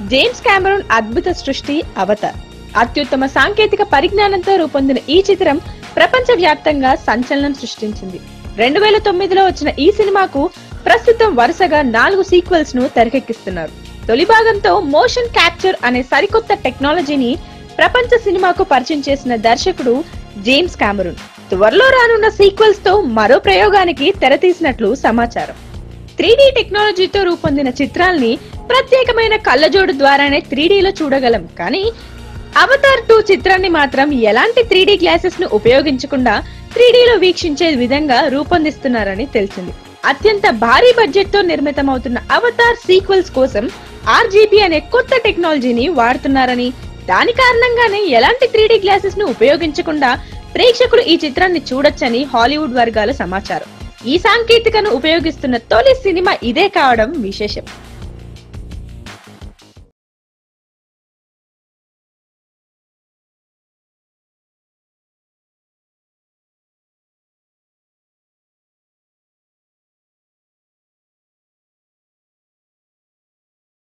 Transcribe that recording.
James Cameroon అద్భుత సృష్టి Avatar అత్యుత్తమ సాంకేతిక పరిజ్ఞానంతో రూపొందిన ఈ చిత్రం ప్రపంచ వ్యాప్తంగా సంచలనం సృష్టించింది రెండు వేల తొమ్మిదిలో వచ్చిన ఈ సినిమాకు ప్రస్తుతం వరుసగా నాలుగు సీక్వెల్స్ ను తెరకెక్కిస్తున్నారు తొలి భాగంతో మోషన్ క్యాప్చర్ అనే సరికొత్త టెక్నాలజీని ప్రపంచ సినిమాకు పరిచయం చేసిన దర్శకుడు జేమ్స్ కెమెరూన్ త్వరలో రానున్న సీక్వెల్స్ తో మరో ప్రయోగానికి తెరతీసినట్లు సమాచారం త్రీ టెక్నాలజీతో రూపొందిన చిత్రాల్ని ప్రత్యేకమైన కళ్ళజోడు ద్వారానే త్రీ లో చూడగలం కానీ అవతార్ టూ చిత్రాన్ని మాత్రం ఎలాంటి త్రీ గ్లాసెస్ ను ఉపయోగించకుండా త్రీ లో వీక్షించే విధంగా రూపొందిస్తున్నారని తెలిసింది అత్యంత భారీ బడ్జెట్ తో నిర్మితమవుతున్న అవతార్ సీక్వెల్స్ కోసం ఆర్జీబీ అనే కొత్త టెక్నాలజీని వాడుతున్నారని దాని కారణంగానే ఎలాంటి త్రీ గ్లాసెస్ ను ఉపయోగించకుండా ప్రేక్షకులు ఈ చిత్రాన్ని చూడొచ్చని హాలీవుడ్ వర్గాల సమాచారం ఈ సాంకేతికను ఉపయోగిస్తున్న తొలి సినిమా ఇదే కావడం విశేషం